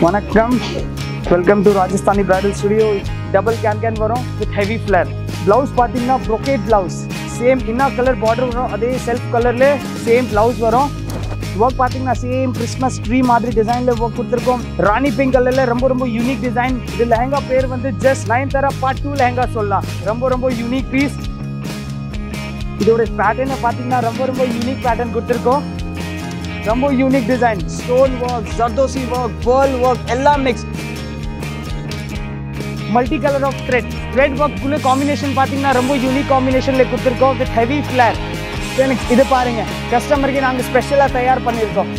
வணக்கம் welcome to Rajasthani bridal studio double can can வரும் with heavy flare blouse பார்த்தீங்கன்னா brocade blouse same இன்னா colour border வரும் அதே செல்ஃப் கலர்ல சேம் ப்ளவுஸ் வரும் ஒர்க் பார்த்தீங்கன்னா சேம் கிறிஸ்மஸ் ட்ரீ மாதிரி டிசைனில் ஒர்க் கொடுத்துருக்கோம் ராணி பிங்க் கலரில் ரொம்ப ரொம்ப யூனிக் டிசைன் இது லெஹங்கா பேர் வந்து ஜஸ்ட் நைன் தர பார்ட் டூ லெஹங்கா சொல்லலாம் ரொம்ப ரொம்ப யூனிக் பீஸ் இதோட பேட்டர்னை பார்த்தீங்கன்னா ரொம்ப ரொம்ப யூனிக் பேட்டர்ன் கொடுத்துருக்கோம் ரொம்ப unique design stone work zardozi work pearl work எல்லாம் mix multi colour of thread thread ஒர்க்குள்ள காம்பினேஷன் பார்த்தீங்கன்னா ரொம்ப யூனிக் காம்பினேஷனில் கொடுத்துருக்கோம் வித் ஹெவி ஃப்ளேர் எனக்கு இது பாருங்க கஸ்டமருக்கு நாங்கள் ஸ்பெஷலாக தயார் பண்ணியிருக்கோம்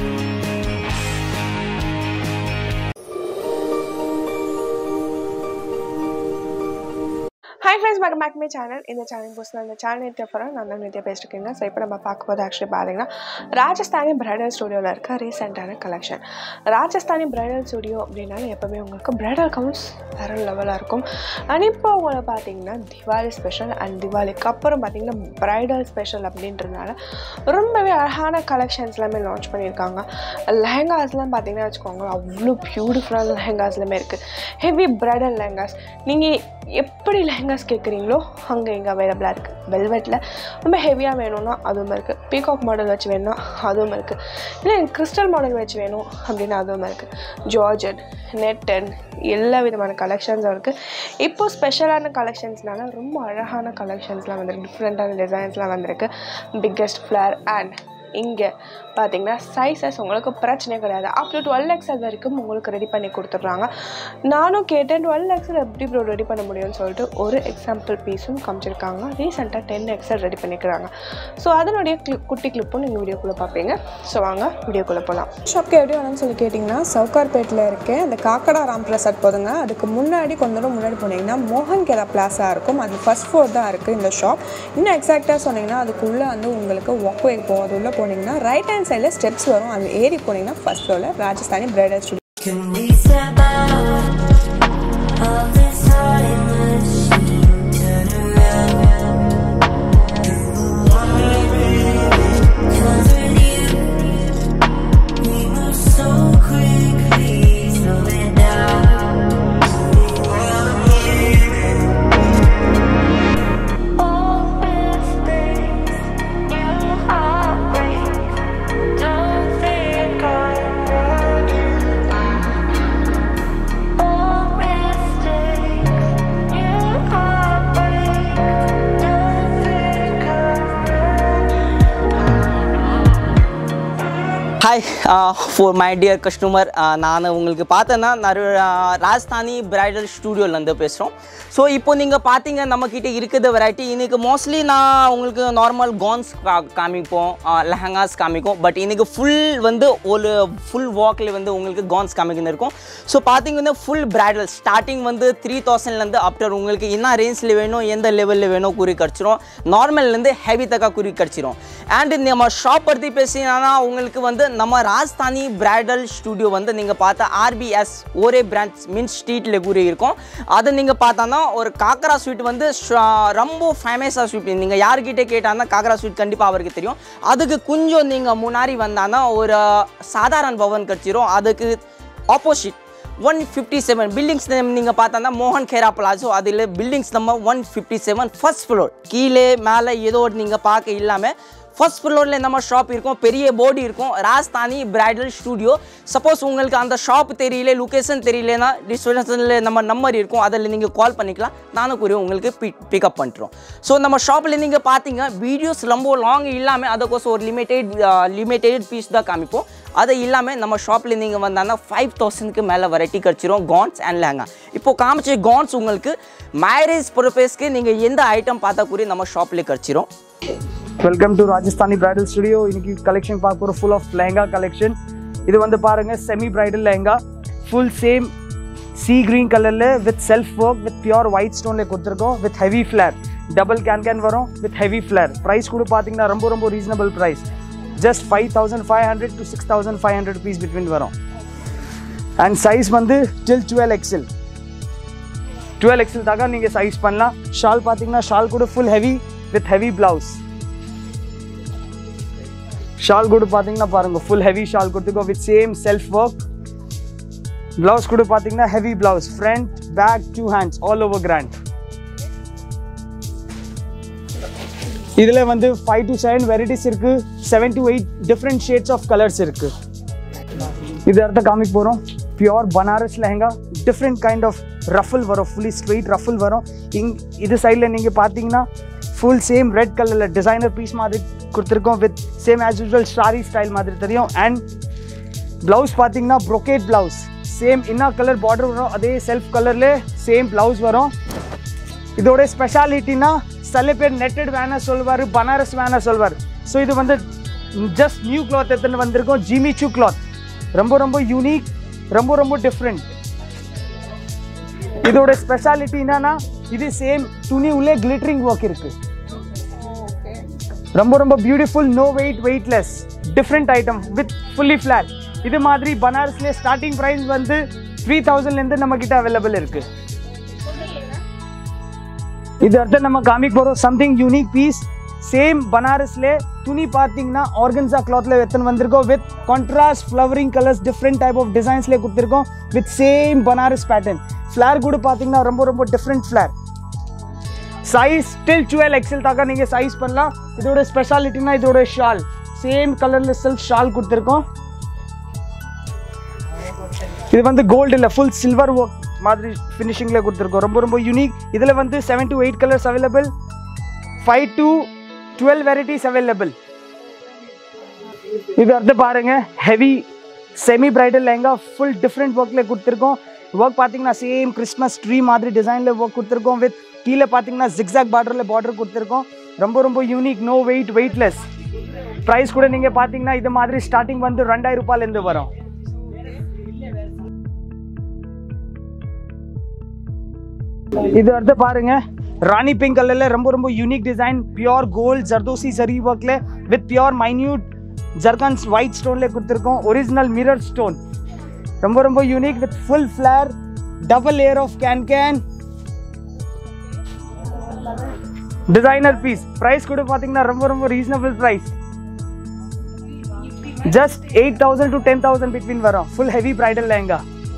hi friends welcome back my channel இந்த சேனல் போஸ்ட் இந்த சேனல் நித்யா போகிறேன் நான் தான் நித்யா பேசிட்டுருக்கேங்க ஸோ இப்போ நம்ம பார்க்க போது ஆக்சுவலி பார்த்தீங்கன்னா ராஜஸ்தானி பிரைடல் ஸ்டுடியோவில் இருக்க ரீசெண்டான கலெக்ஷன் ராஜஸ்தானி பிரைடல் ஸ்டுடியோ அப்படின்னாலே எப்போவுமே உங்களுக்கு பிரைடல் கவுண்ட்ஸ் வேறு லெவலாக இருக்கும் அண்ட் இப்போ உங்களை பார்த்தீங்கன்னா திவாலி ஸ்பெஷல் அண்ட் திவாலிக்கு அப்புறம் பார்த்தீங்கன்னா பிரைடல் ஸ்பெஷல் அப்படின்றதுனால ரொம்பவே அழகான கலெக்ஷன்ஸ் எல்லாமே லான்ச் பண்ணியிருக்காங்க லெஹங்காஸ்லாம் பார்த்தீங்கன்னா வச்சுக்கோங்க அவ்வளோ பியூட்டிஃபுல்லான லெஹங்காஸ்லாமே இருக்குது ஹெவி பிரைடல் லெஹங்காஸ் நீங்கள் எப்படி லெஹங்காஸ் கேட்குறீங்களோ அங்கே இங்கே அவைலபிளாக இருக்குது வெல்வெட்டில் ரொம்ப ஹெவியாக வேணும்னா அதுவும் இருக்குது பீகாக் மாடல் வச்சு வேணும்னா அதுவும் இருக்குது இல்லை எனக்கு கிறிஸ்டல் மாடல் வச்சு வேணும் அப்படின்னா அதுவும் இருக்குது ஜார்ஜட் நெட்டன் எல்லா விதமான கலெக்ஷன்ஸும் இருக்குது இப்போ ஸ்பெஷலான கலெக்ஷன்ஸ்னால ரொம்ப அழகான கலெக்ஷன்ஸ்லாம் வந்திருக்கு டிஃப்ரெண்ட்டான டிசைன்ஸ்லாம் வந்திருக்கு பிக்கெஸ்ட் ஃப்ளேர் அண்ட் இங்கே பார்த்தீங்கன்னா சைஸஸ் உங்களுக்கு பிரச்சனையே கிடையாது அப் டு டுவெல் எக்ஸல் வரைக்கும் உங்களுக்கு ரெடி பண்ணி கொடுத்துட்றாங்க நானும் கேட்டேன் டுவெல் எக்ஸல் எப்படி ப்ரோ ரெடி பண்ண முடியும்னு சொல்லிட்டு ஒரு எக்ஸாம்பிள் பீஸும் காமிச்சிருக்காங்க ரீசெண்டாக டென் எக்ஸல் ரெடி பண்ணிக்கிறாங்க ஸோ அதனுடைய கிளிப் குட்டி கிளிப்பும் நீங்கள் வீடியோக்குள்ளே பார்ப்பீங்க ஸோ வாங்க வீடியோக்குள்ளே போகலாம் ஷாப்க்கு எப்படி வேணும்னு சொல்லி கேட்டிங்கன்னா சவுகார்பேட்டில் இருக்கேன் அந்த காக்கடா ராம் பிரசாத் போதுங்க அதுக்கு முன்னாடி கொஞ்ச தூரம் முன்னாடி போனீங்கன்னா மோகன் கேதா பிளாஸா இருக்கும் அது ஃபர்ஸ்ட் ஃப்ளோர் தான் இருக்குது இந்த ஷாப் இன்னும் எக்ஸாக்டாக சொன்னீங்கன்னா அதுக்குள்ளே வந்து உங்களுக்கு வாக்வே போகும் அது உள்ளே போனீங்கன்னா ரைட் ஹேண்ட் சைடில் ஸ்டெப்ஸ் வரும் அது ஏறி போனீங்கன்னா ஃபர்ஸ்ட் ஃப்ளோரில் Rajasthani bridal studio Can we step out of this time machine? Turn around. Cause with you, we move so quickly. Slow it down. All mistakes you heartbreak. Don't think I'm ready. All mistakes you heartbreak. Don't think I'm ready. Hi for my dear customer நான் உங்களுக்கு பார்த்தேன்னா நறு ஆஹ், Rajasthani bridal ஸ்டூடியோலேருந்து பேசுகிறோம் so இப்போ நீங்கள் பார்த்தீங்க நம்மக்கிட்ட இருக்கிற variety இன்றைக்கி மோஸ்ட்லி நான் உங்களுக்கு நார்மல் கான்ஸ் காமிப்போம் லெஹங்காஸ் காமிக்கும் பட் இன்றைக்கி ஃபுல் வந்து ஒரு ஃபுல் வாக்கில் வந்து உங்களுக்கு கான்ஸ் காமிக்கணும் இருக்கும் ஸோ பார்த்தீங்கன்னா ஃபுல் பிரைடல் ஸ்டார்டிங் வந்து த்ரீ தௌசண்ட்லேருந்து ஆஃப்டர் உங்களுக்கு என்ன ரேஞ்சில் வேணும் எந்த லெவலில் வேணும் குறி கிடச்சிரும் நார்மல்லேருந்து ஹெவி தக்கா குறி கிடச்சிரும் அண்ட் நம்ம ஷாப் பற்றி பேசினா உங்களுக்கு வந்து நம்ம ராஜஸ்தானி பிரைடல் ஸ்டுடியோ வந்து நீங்கள் பார்த்தா ஆர்பிஎஸ் ஒரே பிரான்ச் மின் ஸ்ட்ரீட்டில் கூறி இருக்கும் அதை நீங்கள் பார்த்தானா ஒரு காக்கரா ஸ்வீட் வந்து ஷ- ரொம்ப ஃபேமஸாக ஸ்வீட் நீங்கள் யார்கிட்ட கேட்டாங்கன்னா காக்கரா ஸ்வீட் கண்டிப்பாக அவருக்கு தெரியும் அதுக்கு கொஞ்சம் நீங்கள் முன்னாடி வந்தானா ஒரு சாதாரண பவன் கிடச்சிரும் அதுக்கு opposite one fifty seven buildings நீங்கள் பார்த்தா மோகன் கேரா பிளாசோ அதில் buildings number one fifty seven first floor கீழே மேலே ஏதோ நீங்கள் பார்க்க இல்லாமல் ஃபர்ஸ்ட் ஃப்ளோரில் நம்ம ஷாப் இருக்கும் பெரிய போர்டு இருக்கும் ராஜஸ்தானி பிரைடல் ஸ்டூடியோ சப்போஸ் உங்களுக்கு அந்த ஷாப் தெரியல லொக்கேஷன் தெரியலனா டிஸ்கிரிப்ஷனில் நம்ம நம்பர் இருக்கும் அதில் நீங்கள் கால் பண்ணிக்கலாம் நானும் கூறிய உங்களுக்கு பிக்கப் பண்ணிட்டுரும் ஸோ நம்ம ஷாப்பில் நீங்கள் பார்த்தீங்க வீடியோஸ் ரொம்ப லாங் இல்லாமல் அதுக்கோசம் ஒரு லிமிட்டெட் லிமிட்டெட் பீஸ் தான் காமிப்போம் அது இல்லாமல் நம்ம ஷாப்பில் நீங்கள் வந்தாங்கன்னா ஃபைவ் தௌசண்ட்க்கு மேலே வெரைட்டி கிடச்சிரும் கான்ஸ் அண்ட் லெஹங்கா இப்போ காமிச்ச கான்ஸ் உங்களுக்கு மேரேஜ் பர்பஸ்க்கு நீங்கள் எந்த ஐட்டம் பார்த்தா கூட நம்ம ஷாப்பில் கிடச்சிரும் welcome to Rajasthani bridal studio இன்னைக்கு கலெக்ஷன் பார்க்க போகிற ஃபுல் ஆஃப் லெஹங்கா கலெக்ஷன் இது வந்து பாருங்க semi bridal lehenga full same sea green கலரில் with self work with pure white ஸ்டோனில் கொடுத்துருக்கோம் with heavy flare double can can வரும் வித் ஹெவி ஃப்ளேர் ப்ரைஸ் கூட பார்த்தீங்கன்னா ரொம்ப ரொம்ப reasonable price just five thousand five hundred to six thousand five hundred rupees between வரும் and size வந்து டில் twelve XL twelve XL தாக்கா நீங்கள் சைஸ் பண்ணலாம் ஷால் பார்த்தீங்கன்னா ஷால் கூட full heavy with heavy blouse shawl கூட பார்த்தீங்கன்னா பாருங்க ஃபுல் ஹெவி ஷால் கொடுத்துக்கோ with same self work blouse கூட பார்த்தீங்கன்னா heavy blouse front back two hands all over grand இதில் வந்து ஃபைவ் டு செவன் வெரைட்டிஸ் இருக்கு seven to eight different shades of colours இருக்கு இது அடுத்த காமிக் போகிறோம் pure Banaras lehenga different kind of ruffle வரும் ஃபுல்லி ஸ்ட்ரெயிட் ரஃபிள் வரும் இங் இது சைடில் நீங்கள் பார்த்தீங்கன்னா ஃபுல் சேம் ரெட் கலரில் டிசைனர் பீஸ் மாதிரி கொடுத்துருக்கோம் with same as usual sari style மாதிரி தெரியும் அண்ட் ப்ளவுஸ் பார்த்தீங்கன்னா ப்ரொக்கேட் ப்ளவுஸ் சேம் என்ன கலர் பார்டர் வரும் அதே செல்ஃப் கலர்ல சேம் ப்ளவுஸ் வரும் இதோட ஸ்பெஷாலிட்டினா சில பேர் நெட்டட் வேணா சொல்வார் பனாரஸ் வேணா சொல்வார் ஸோ இது வந்து ஜஸ்ட் நியூ கிளாத் எடுத்துன்னு வந்திருக்கோம் ஜிமிச்சு கிளாத் ரொம்ப ரொம்ப யூனிக் ரொம்ப ரொம்ப டிஃப்ரெண்ட் இதோட ஸ்பெஷாலிட்டி என்னன்னா இது சேம் துணி உள்ளே கிளிட்டரிங் ஒர்க் இருக்கு ரொம்ப ரொம்ப beautiful no weight weightless different item with fully flat இது மாதிரி பனாரஸ்ல ஸ்டார்டிங் ப்ரைஸ் வந்து த்ரீ தௌசண்ட்லேருந்து நம்ம கிட்ட அவைலபிள் இருக்கு இது அடுத்து நம்ம காமிக் போகிறோம் சம்திங் யூனிக் பீஸ் சேம் பனாரஸ்ல துணி பார்த்தீங்கன்னா ஆர்கன்ஸா கிளாத்ல எத்தனை வந்திருக்கோம் with contrast flowering colours different type of டிசைன்ஸ்ல கொடுத்துருக்கோம் with same Banaras pattern flare கூட பார்த்தீங்கன்னா ரொம்ப ரொம்ப different flare size till twelve XL தாக்கா நீங்கள் சைஸ் பண்ணலாம் இதோட ஸ்பெஷாலிட்டினா இதோட ஷால் சேம் கலரில் செல்ஃப் ஷால் கொடுத்துருக்கோம் இது வந்து கோல்டு இல்லை ஃபுல் சில்வர் ஒர்க் மாதிரி ஃபினிஷிங்கில் கொடுத்துருக்கோம் ரொம்ப ரொம்ப யூனிக் இதில் வந்து seven to eight colours available five to twelve varieties available இது அடுத்து பாருங்க heavy semi bridal lehenga full different ஒர்க்கில் கொடுத்துருக்கோம் ஒர்க் பார்த்தீங்கன்னா சேம் கிறிஸ்மஸ் ட்ரீ மாதிரி டிசைனில் ஒர்க் கொடுத்துருக்கோம் வித் கீழே பார்த்தீங்கன்னா ஜிக்ஸாக் பார்டரில் பார்டர் கொடுத்துருக்கோம் ரொம்ப ரொம்ப unique no weight weightless price கூட நீங்கள் பார்த்தீங்கன்னா இது மாதிரி ஸ்டார்டிங் வந்து ரெண்டாயிரம் ரூபாயிலேருந்து வரும் இது அடுத்து பாருங்க ராணி பிங்க் கலர்ல ரொம்ப ரொம்ப unique design pure gold zardozi சரி ஒர்க்ல with pure minute zircons white ஸ்டோன்ல கொடுத்துருக்கோம் ஒரிஜினல் மிரர் ஸ்டோன் ரொம்ப ரொம்ப unique with full flare double layer of can can designer piece price கூட பார்த்தீங்கன்னா ரொம்ப ரொம்ப reasonable price just eight thousand to ten thousand between வரும் ஃபுல் ஹெவி பிரைடல் லெஹங்கா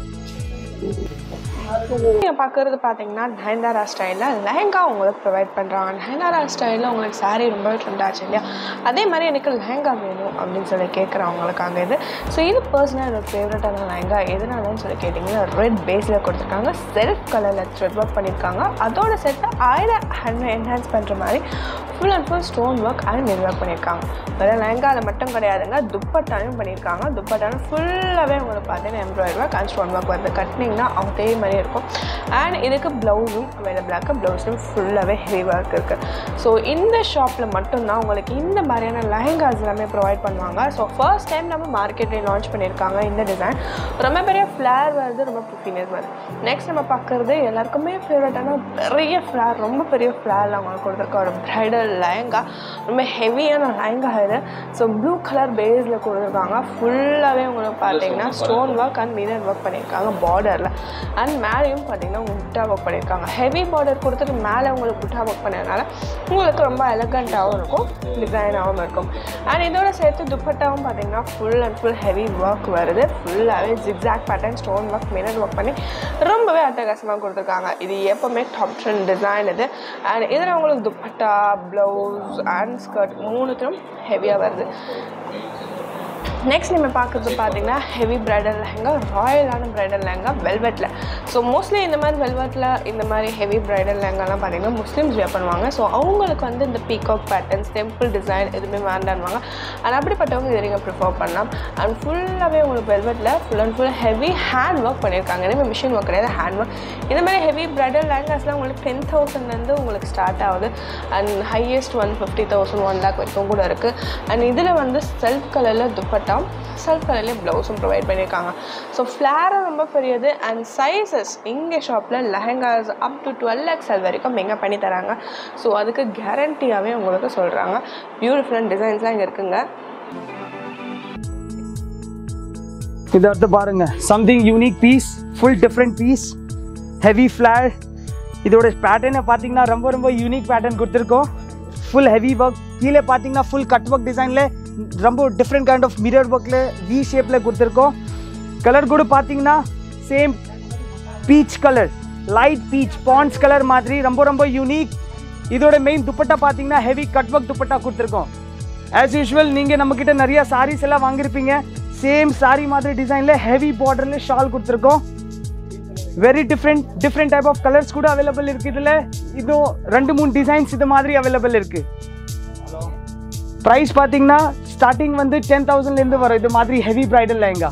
நீங்கள் பார்க்குறது பார்த்தீங்கன்னா நயன்தாரா ஸ்டைலில் லெஹங்கா உங்களுக்கு ப்ரொவைட் பண்ணுறாங்க நயன்தாரா ஸ்டைலில் உங்களுக்கு saree ரொம்ப ட்ரெண்ட் ஆச்சு இல்லையா அதே மாதிரி எனக்கு லெஹங்கா வேணும் அப்படின்னு சொல்லி கேட்குறவங்களுக்காக இது ஸோ இது பர்சனலாக என்னோட ஃபேவரட்டான லெஹங்கா எதனாலன்னு சொல்லி கேட்டிங்கன்னா ரெட் பேஸில் கொடுத்துருக்காங்க செல்ஃப் கலரில் த்ரெட் ஒர்க் பண்ணியிருக்காங்க அதோட சேர்த்து ஆயில ஹேண்ட் என்ஹான்ஸ் பண்ணுற மாதிரி full and full stone work and mirror work பண்ணியிருக்காங்க வெறும் லெஹங்காவில் மட்டும் கிடையாதுங்க துப்பட்டாலையும் பண்ணியிருக்காங்க துப்பட்டாலும் ஃபுல்லாகவே உங்களுக்கு பார்த்தீங்கன்னா embroidery work and stone work வருது கட்டினீங்கன்னா அதே மாதிரி இருக்கும் அண்ட் இதுக்கு ப்ளவுஸும் அவைலபிளாக இருக்குது ப்ளவுஸும் ஃபுல்லாகவே ஹெவி ஒர்க் இருக்குது ஸோ இந்த ஷாப்பில் மட்டும்தான் உங்களுக்கு இந்த மாதிரியான லெஹங்காஸ் எல்லாமே ப்ரொவைட் பண்ணுவாங்க ஸோ ஃபர்ஸ்ட் டைம் நம்ம மார்க்கெட்டில் லான்ச் பண்ணியிருக்காங்க இந்த டிசைன் ரொம்ப பெரிய ஃப்ளேர் வருது ரொம்ப ப்ரிஃபினியஸ் வருது நெக்ஸ்ட் நம்ம பார்க்குறது எல்லாருக்குமே ஃபேவரட்டான பெரிய ஃப்ளேர் ரொம்ப பெரிய ஃப்ளேரில் அவங்களுக்கு கொடுத்துருக்க ஒரு ப்ரைடல் லெஹங்கா ரொம்ப ஹெவியான லெஹங்கா இது ஸோ ப்ளூ கலர் பேஸில் கொடுத்துருக்காங்க ஃபுல்லாகவே உங்களுக்கு பார்த்தீங்கன்னா stone work and mirror work பண்ணியிருக்காங்க பார்டரில் அண்ட் மேலேயும் பார்த்தீங்கன்னா முட்டா ஒர்க் பண்ணியிருக்காங்க ஹெவி பார்டர் கொடுத்துட்டு மேலே உங்களுக்கு முட்டா ஒர்க் பண்ணதுனால உங்களுக்கு ரொம்ப எலகண்ட்டாகவும் இருக்கும் டிசைனாகவும் இருக்கும் அண்ட் இதோட சேர்த்து துப்பட்டாவும் பார்த்தீங்கன்னா full and full heavy work வருது ஃபுல்லாகவே zigzag pattern stone work mirror work பண்ணி ரொம்பவே அட்டகாசமாக கொடுத்துருக்காங்க இது எப்போவுமே டாப் ட்ரெண்ட் டிசைன் இது அண்ட் இதில் உங்களுக்கு துப்பட்டா ப்ளவுஸ் அண்ட் ஸ்கர்ட் மூணுத்திலும் ஹெவியாக வருது நெக்ஸ்ட் நம்ம பார்க்குறது பார்த்தீங்கன்னா ஹெவி பிரைடல் லெஹங்கா ராயலான பிரைடல் லெஹங்கா வெல்வெட்டில் ஸோ மோஸ்ட்லி இந்த மாதிரி வெல்வெட்டில் இந்த மாதிரி ஹெவி பிரைடல் லெஹங்காலாம் பார்த்தீங்கன்னா முஸ்லீம்ஸ் வியர் பண்ணுவாங்க ஸோ அவங்களுக்கு வந்து இந்த பீகாக் பேட்டர்ன்ஸ் டெம்பிள் டிசைன் எதுவுமே வேண்டான்வாங்க அண்ட் அப்படிப்பட்டவங்க இதை நீங்கள் ப்ரிஃபர் பண்ணலாம் அண்ட் ஃபுல்லாகவே உங்களுக்கு வெல்வெட்டில் full and full heavy hand work பண்ணியிருக்காங்க இனிமேல் மிஷின் ஒர்க் கிடையாது ஹேண்ட் ஒர்க் இந்த மாதிரி ஹெவி பிரைடல் லெஹங்காஸ்லாம் உங்களுக்கு டென் தௌசண்ட்லேருந்து உங்களுக்கு ஸ்டார்ட் ஆகுது and highest one fifty thousand one lakh வரைக்கும் கூட இருக்குது அண்ட் இதில் வந்து செல்ஃப் கலரில் துப்பட்டா செல்ஃப் கலர்லேயே ப்ளவுஸும் ப்ரொவைட் பண்ணியிருக்காங்க ஸோ ஃப்ளேரும் ரொம்ப பெரியது அண்ட் சைஸஸ் இங்கே ஷாப்பில் lehengas up to twelve XL வரைக்கும் மெங்க பண்ணி தராங்க ஸோ அதுக்கு கேரண்டியாகவே உங்களுக்கு சொல்கிறாங்க பியூட்டிஃபுல்லான டிசைன்ஸ்லாம் இங்கே இருக்குங்க இது அடுத்து பாருங்க something unique piece full different piece heavy flare இதோட பேட்டர்னை பார்த்தீங்கன்னா ரொம்ப ரொம்ப யூனிக் பேட்டர்ன் கொடுத்துருக்கோம் ஃபுல் ஹெவி ஒர்க் கீழே பார்த்தீங்கன்னா ஃபுல் கட் ஒர்க் டிசைனில் ரொம்ப டிஃப்ரெண்ட் கைண்ட் ஆஃப் மிரர் ஒர்க்கில் வி ஷேப்பில் கொடுத்துருக்கோம் கலர் கூட பார்த்தீங்கன்னா same peach colour light peach Pond's colour மாதிரி ரொம்ப ரொம்ப யூனிக் இதோட மெயின் துப்பட்டா பார்த்தீங்கன்னா ஹெவி கட் ஒர்க் துப்பட்டா கொடுத்துருக்கோம் ஆஸ் யூஷுவல் நீங்கள் நம்மக்கிட்ட நிறைய சாரீஸ் எல்லாம் வாங்கியிருப்பீங்க சேம் சாரி மாதிரி டிசைனில் ஹெவி பார்டரில் ஷால் கொடுத்துருக்கோம் very different different type of colours கூட அவைலபிள் இருக்கு இதில் இதுவும் ரெண்டு மூணு டிசைன்ஸ் இது மாதிரி அவைலபிள் இருக்கு ப்ரைஸ் பார்த்தீங்கன்னா ஸ்டார்டிங் வந்து டென் தௌசண்ட்லேருந்து வரும் இது மாதிரி ஹெவி பிரைடல் லெஹங்கா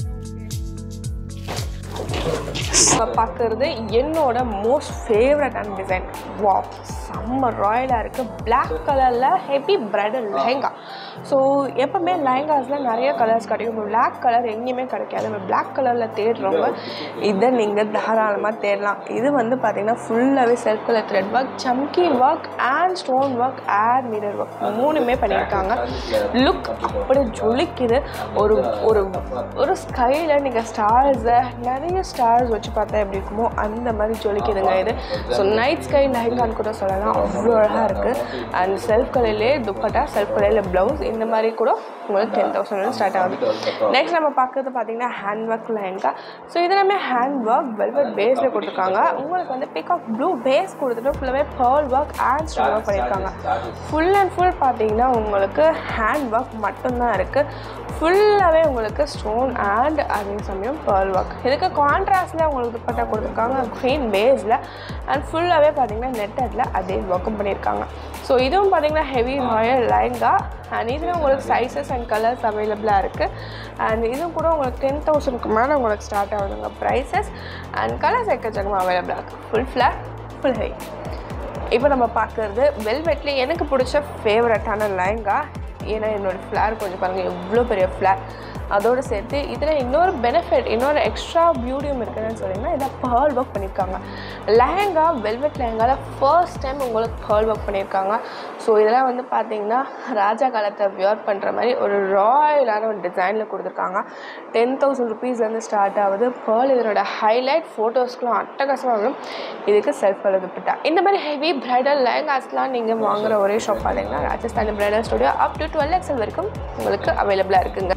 நம்ம பார்க்குறது என்னோட மோஸ்ட் ஃபேவரட்டான டிசைன் வா செம்ம ராயலாக இருக்குது Black கலரில் ஹெவி பிரைடல் லெஹங்கா ஸோ எப்போவுமே லெஹங்காஸில் நிறைய கலர்ஸ் கிடைக்கும் Black கலர் எங்கேயுமே கிடைக்காது நம்ம Black கலரில் தேடுறவங்க இதை நீங்கள் தாராளமாக தேடலாம் இது வந்து பார்த்தீங்கன்னா ஃபுல்லாகவே self colour thread work chamki work and stone work and mirror work மூணுமே பண்ணியிருக்காங்க லுக் அப்படி ஜொலிக்குது ஒரு ஒரு ஒரு ஸ்கையில் நீங்கள் ஸ்டார்ஸை நிறைய ஸ்டார்ஸ் வச்சு பார்த்தா எப்படி இருக்குமோ அந்த மாதிரி ஜொலிக்குதுங்க இது ஸோ நைட் ஸ்கை லெஹங்கான்னு கூட சொல்லலாம் அவ்வளோ அழகாக இருக்குது அண்ட் செல்ஃப் கலர்லேயே துப்பட்டா செல்ஃப் கலரில் ப்ளவுஸ் இந்த மாதிரி கூட உங்களுக்கு டென் தௌசண்ட் ஸ்டார்ட் ஆகுது நெக்ஸ்ட் நம்ம பார்க்குறது பார்த்தீங்கன்னா ஹேண்ட் ஒர்க் லெஹங்கா ஸோ இது எல்லாமே ஹேண்ட் ஒர்க் வெல்வெட் பேஸில் கொடுத்துருக்காங்க உங்களுக்கு வந்து பிகாக் ப்ளூ பேஸ் கொடுத்துட்டு ஃபுல்லாகவே pearl work and stone work பண்ணியிருக்காங்க ஃபுல் அண்ட் ஃபுல் பார்த்தீங்கன்னா உங்களுக்கு ஹேண்ட் ஒர்க் மட்டும்தான் இருக்குது ஃபுல்லாகவே உங்களுக்கு ஸ்டோன் அண்ட் அதே சமயம் பேர்ல் ஒர்க் இதுக்கு கான்ட்ராஸ்டில் உங்களுக்கு துப்பட்டா கொடுத்துருக்காங்க க்ரீன் பேஸில் அண்ட் ஃபுல்லாகவே பார்த்தீங்கன்னா நெட்டடில் அதே ஒர்க்கும் பண்ணியிருக்காங்க ஸோ இதுவும் பார்த்தீங்கன்னா ஹெவி ராயல் லெஹங்கா அண்ட் இதில் உங்களுக்கு சைஸஸ் அண்ட் கலர்ஸ் அவைலபிளாக இருக்குது அண்ட் இதுவும் கூட உங்களுக்கு டென் தௌசண்ட்க்கு மேலே உங்களுக்கு ஸ்டார்ட் ஆகுதுங்க ப்ரைஸஸ் அண்ட் கலர்ஸ் எக்கச்சக்கமாக அவைலபிளாக இருக்குது ஃபுல் ஃப்ளாட் ஃபுல் ஹை இப்போ நம்ம பார்க்குறது வெல்வெட்லேயே எனக்கு பிடிச்ச ஃபேவரட்டான லெஹங்கா ஏன்னா என்னோடய ஃப்ளார் கொஞ்சம் பாருங்கள் எவ்வளோ பெரிய ஃப்ளார் அதோடு சேர்த்து இதில் இன்னொரு பெனிஃபிட் இன்னொரு எக்ஸ்ட்ரா பியூட்டியும் இருக்குதுன்னு சொன்னீங்கன்னா இதை பேர்ல் ஒர்க் பண்ணியிருக்காங்க லெஹங்கா வெல்வெட் லெஹங்காவில் ஃபர்ஸ்ட் டைம் உங்களுக்கு பேர்ல் ஒர்க் பண்ணியிருக்காங்க ஸோ இதெல்லாம் வந்து பார்த்தீங்கன்னா ராஜா காலத்தை வியர் பண்ணுற மாதிரி ஒரு ராயலான ஒரு டிசைனில் கொடுத்துருக்காங்க டென் தௌசண்ட் ருபீஸ்லேருந்து ஸ்டார்ட் ஆகுது பேர்ல் இதனோட ஹைலைட் ஃபோட்டோஸ்க்குலாம் அட்டகாசமாக வரும் இதுக்கு செல்ஃப் கலர் துப்பட்டா இந்த மாதிரி ஹெவி பிரைடல் லெஹங்காஸ்லாம் நீங்கள் வாங்குற ஒரே ஷாப் பார்த்தீங்கன்னா Rajasthani bridal studio up to twelve XL வரைக்கும் உங்களுக்கு அவைலபிளாக இருக்குங்க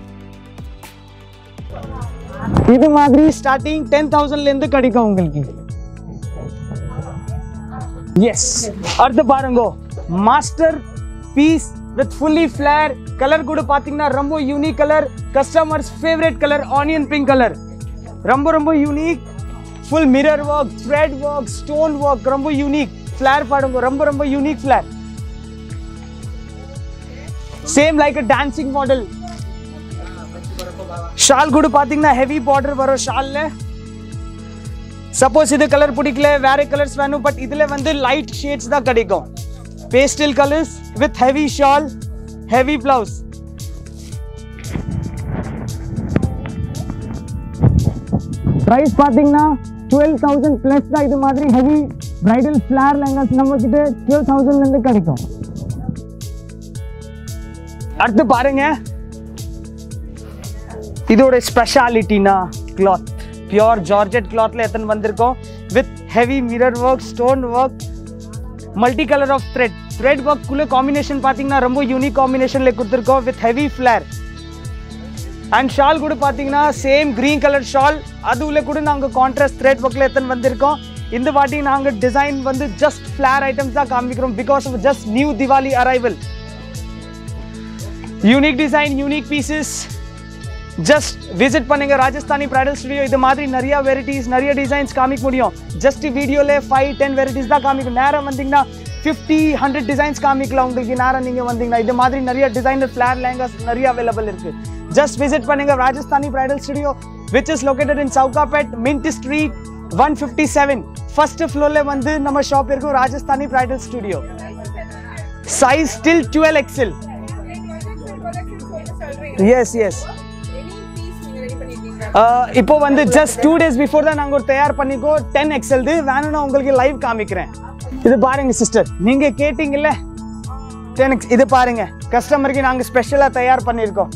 இது மாதிரி ஸ்டார்டிங் டென் தௌசண்ட்லேருந்து கிடைக்கும் உங்களுக்கு எஸ் அடுத்து பாருங்க masterpiece with fully flare colour கூட பார்த்தீங்கன்னா ரொம்ப unique colour customers favourite colour onion pink colour ரொம்ப ரொம்ப unique full mirror work thread work stone work ரொம்ப யூனிக் ஃபிளேர் பாருங்க ரொம்ப ரொம்ப unique flare same like a dancing model shawl கூட பார்த்தீங்கன்னா ஹெவி பார்டர் வரும் ஷாலில் சப்போஸ் இது கலர் பிடிக்கல வேற கலர்ஸ் வேணும் பட் இதில் வந்து லைட் ஷேட்ஸ் தான் கிடைக்கும் pastel colours with heavy shawl heavy blouse price பார்த்தீங்கன்னா டுவெல் தௌசண்ட் ப்ளஸ் தான் இது மாதிரி ஹெவி பிரைடல் ஃப்ளார் லெஹங்காஸ் நம்ம கிட்ட டுவெல் தௌசண்ட்லேருந்து கிடைக்கும் அடுத்து பாருங்க இதோட ஸ்பெஷாலிட்டினா கிளாத் பியோர் ஜார்ஜெட் கிளாத்ல எத்தனை வந்திருக்கோம் with heavy mirror work stone work multi colour of thread thread ஒர்க்குள்ள காம்பினேஷன் பார்த்தீங்கன்னா ரொம்ப யூனிக் காம்பினேஷனில் கொடுத்துருக்கோம் with heavy flare and shawl கூட பார்த்தீங்கன்னா சேம் க்ரீன் கலர் ஷால் அதுல கூட நாங்கள் கான்ட்ராஸ்ட் த்ரெட் ஒர்க்கில் எத்தனை வந்திருக்கோம் இந்த வாட்டி நாங்கள் டிசைன் வந்து ஜஸ்ட் ஃப்ளேர் ஐட்டம்ஸ் தான் காமிக்கிறோம் because of just new Diwali arrival unique design unique pieces just visit பண்ணுங்க ராஜஸ்தானி பிரைடல் ஸ்டுடியோ இது மாதிரி நிறைய வெரைட்டிஸ் நிறைய டிசைன்ஸ் காமிக்க முடியும் ஜஸ்ட் வீடியோல ஃபைவ் டென் வெரைட்டிஸ் தான் காமிக்கும் நேரம் வந்தீங்கன்னா ஃபிஃப்டி ஹண்ட்ரட் டிசைன்ஸ் காமிக்கலாம் உங்களுக்கு நேரம் நீங்க வந்தீங்கன்னா இது மாதிரி நிறைய டிசைனர் ஃபிளார் லேங்கஸ் நிறைய அவைலபிள் இருக்கு ஜஸ்ட் விசிட் பண்ணுங்க Rajasthani bridal studio which is located in Sowcarpet mint street one fifty seven first ஃப்ளோர்ல வந்து நம்ம ஷாப் இருக்கும் Rajasthani bridal studio size still twelve XL yes yes இப்போ வந்து ஜஸ்ட் டூ டேஸ் பிஃபோர் தான் நாங்கள் ஒரு தயார் பண்ணிக்கோ டென் எக்ஸல்து வேணும்னா உங்களுக்கு லைவ் காமிக்கிறேன் இது பாருங்க சிஸ்டர் நீங்க கேட்டீங்கல்ல டென் எக்ஸ் இது பாருங்க கஸ்டமருக்கு நாங்க ஸ்பெஷலா தயார் பண்ணியிருக்கோம்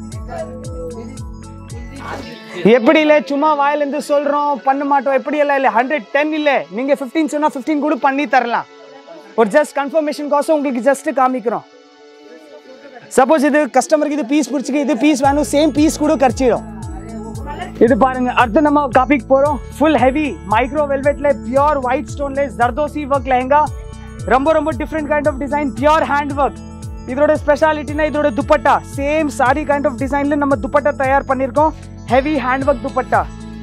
எப்படி இல்லை சும்மா வாயிலேருந்து சொல்றோம் பண்ண மாட்டோம் எப்படி எல்லாம் இல்லை ஹண்ட்ரட் டென் இல்லை நீங்க ஃபிஃப்டீன் சொன்னா ஃபிஃப்டீன் கூட பண்ணி தரலாம் ஒரு ஜஸ்ட் கன்ஃபர்மேஷன் கோசம் உங்களுக்கு ஜஸ்ட் காமிக்கிறோம் சப்போஸ் இது கஸ்டமருக்கு இது பீஸ் பிடிச்சிக்கு இது பீஸ் வேணும் சேம் பீஸ் கூட கரைச்சிடும் இது பாருங்க அடுத்து நம்ம காப்பிக்கு போறோம் ஃபுல் ஹெவி மைக்ரோ வெல்வெட்ல பியூர் ஒயிட் ஸ்டோன்ல ஜர்தோசி ஒர்க் லெஹங்கா ரொம்ப ரொம்ப different kind of design pure hand work இதோட ஸ்பெஷாலிட்டினா இதோட dupatta same sari kind of டிசைன்ல நம்ம துப்பட்டா தயார் பண்ணியிருக்கோம் heavy hand work dupatta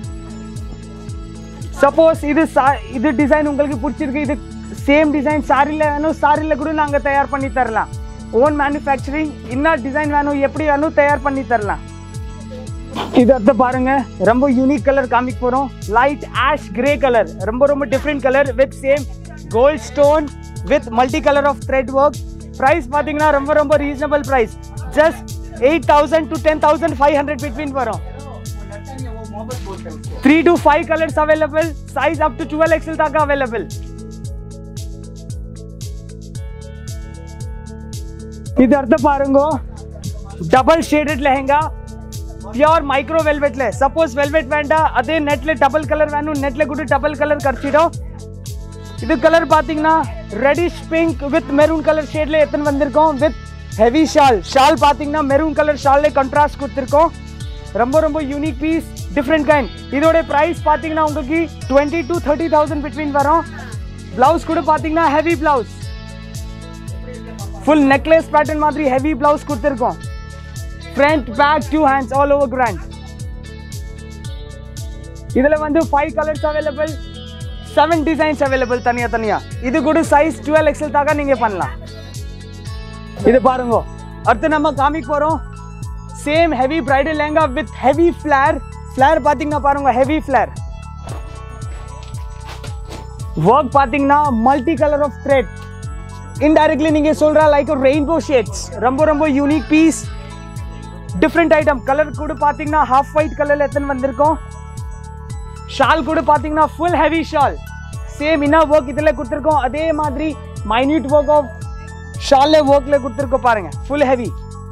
suppose இது சா- இது டிசைன் உங்களுக்கு பிடிச்சிருக்கு இது சேம் டிசைன் சாரியில் வேணும் சாரியில் கூட நாங்கள் தயார் பண்ணி தரலாம் ஓன் மேனுஃபேக்சரிங் என்ன டிசைன் வேணும் எப்படி வேணும் தயார் பண்ணி தரலாம் இது அடுத்து பாருங்க ரொம்ப யூனிக் கலர் காமிக்க போறோம் லைட் ஆஷ் கிரே கலர் ரொம்ப ரொம்ப different colour with same gold stone with multi colour of thread work price பார்த்தீங்கன்னா ரொம்ப ரொம்ப reasonable price just eight thousand to ten thousand five hundred between வரும் three to five colours available size up to twelve XL தாக்க available இது அடுத்து பாருங்க double shaded lehenga pure micro ವೆಲ್ವೆಟ್ಲೆ suppose velvet வேண்டா அதே நெட்ல டபுள் கலர் வேணும் நெட்ல கூட டபுள் கலர் கடிச்சிடும் இது கலர் பார்த்தீங்கன்னா reddish pink with maroon colour ஷேட்ல எத்தனை வந்திருக்கோம் வித் ஹெவி ஷால் ஷால் பார்த்தீங்கன்னா மெரூன் கலர் ஷால்ல கான்ட்ராஸ்ட் கொடுத்துருக்கோம் ரொம்ப ரொம்ப யூனிக் பீஸ் டிஃப்ரெண்ட் கைண்ட் இதோட ப்ரைஸ் பார்த்தீங்கன்னா உங்களுக்கு twenty to thirty thousand between வரும் பிளவுஸ் கூட பார்த்தீங்கன்னா heavy blouse full necklace pattern மாதிரி ஹெவி பிளவுஸ் கொடுத்துருக்கோம் front back two hands all over grand இதுல வந்து five colours available seven designs available தனியா தனியா இது கூட சைஸ் டுவெல் எக்ஸல் தாக்க நீங்க பண்ணலாம் இது பாருங்க அடுத்து நம்ம காமிக்க போறோம் same heavy bridal lehenga with heavy flare flare பாத்தீங்கன்னா பாருங்க ஹெவி ஃபிளேர் ஒர்க் பாத்தீங்கன்னா multi colour of thread indirectly நீங்க சொல்ற லைக் ரெயின்போ ஷேட்ஸ் ரொம்ப ரொம்ப unique piece different item colour கூட பார்த்தீங்கன்னா ஹாஃப் ஒயிட் கலர்ல எத்தனை வந்திருக்கோம் ஷால் கூட பார்த்தீங்கன்னா ஃபுல் ஹெவி ஷால் சேம் என்ன ஒர்க் இதில் கொடுத்துருக்கோம் அதே மாதிரி மைன்யூட் ஒர்க் ஆஃப் ஷால்ல ஒர்க்ல கொடுத்துருக்கோம் பாருங்க full heavy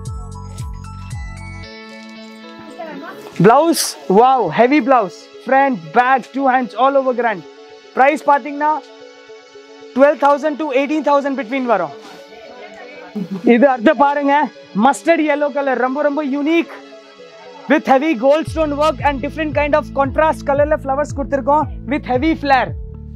blouse wow heavy blouse front back two hands all over grand price பார்த்தீங்கன்னா twelve thousand to eighteen thousand between வரும் இது அடுத்து பாருங்க மஸ்டர்ட் yellow கலர் ரொம்ப ரொம்ப unique with heavy gold stone work and different kind of contrast கலர்ல flowers கொடுத்துருக்கோம் with heavy flare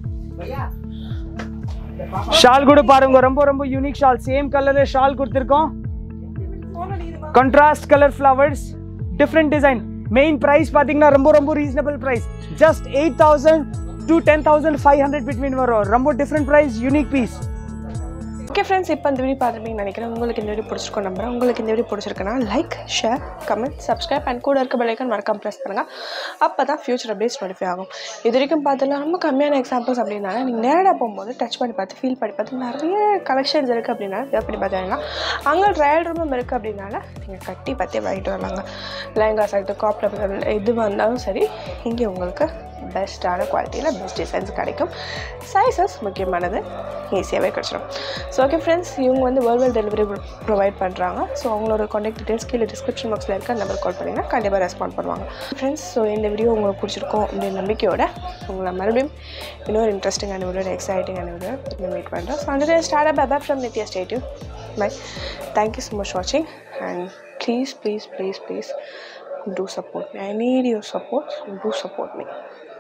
shawl கூட பாருங்க ரொம்ப ரொம்ப யூனிக் ஷால் சேம் கலர்ல ஷால் கொடுத்துருக்கோம் contrast colour flowers different design main price பார்த்தீங்கன்னா ரொம்ப ரொம்ப reasonable price just eight thousand to ten thousand five hundred between வரும் ரொம்ப different price unique piece okay friends இப்போ இந்த வீடியோ பார்த்துருப்பீங்கன்னு நினைக்கிறேன் உங்களுக்கு இந்த வீடியோ பிடிச்சிருக்கோம் நம்புறேன் உங்களுக்கு இந்த வீடியோ பிடிச்சிருக்குன்னா like share comment subscribe and கூட இருக்க பெல்லைக்கன் மறக்காம ப்ரெஸ் பண்ணுங்கள் அப்போ தான் ஃபியூச்சர் அப்டேட்ஸ் நோட்டிஃபை ஆகும் இது வரைக்கும் பார்த்ததுல ரொம்ப கம்மியான எக்ஸாம்பிள்ஸ் அப்படின்னால நீங்கள் நேரடியாக போகும்போது டச் பண்ணி பார்த்து ஃபீல் பண்ணி பார்த்து நிறைய கலெக்ஷன்ஸ் இருக்குது அப்படின்னா வியர் பண்ணி பார்த்தீங்கன்னா அங்கே ட்ரையல் ரூமும் இருக்குது அப்படின்னால நீங்கள் கட்டி பார்த்தே வாங்கிட்டு வரலாங்க லெஹங்காஸ் ஆகட்டும் காப்டர்கள் எது வந்தாலும் சரி இங்கே உங்களுக்கு பெஸ்ட்டான குவாலிட்டியில் பெஸ்ட் டிசைன்ஸ் கிடைக்கும் சைஸஸ் முக்கியமானது ஈஸியாகவே கிடச்சிடும் ஸோ ஓகே ஃப்ரெண்ட்ஸ் இவங்க வந்து வேர்ல்டு டெலிவரி ப்ரொவைட் பண்ணுறாங்க ஸோ அவங்களோட காண்டாக்ட் டீட்டெயில்ஸ் கீழே டிஸ்கிரிப்ஷன் பாக்ஸில் இருக்க நம்பர் கால் பண்ணிங்கன்னா கண்டிப்பாக ரெஸ்பாண்ட் பண்ணுவாங்க ஃப்ரெண்ட்ஸ் ஸோ இந்த வீடியோ உங்களுக்கு பிடிச்சிருக்கும் அப்படின்ற நம்பிக்கையோட உங்களை மறுபடியும் இன்னொரு இன்ட்ரெஸ்டிங்கான வீடியோ எக்ஸைட்டிங்கான வீடியோ மீட் பண்ணுறோம் ஸோ அந்த ஸ்டார்ட் அப் அபா ஃப்ரம் நித்யா ஸ்டேட்யூ பை தேங்க்யூ ஸோ மச் வாட்சிங் and please please please please do support me. I need your support. Do support me.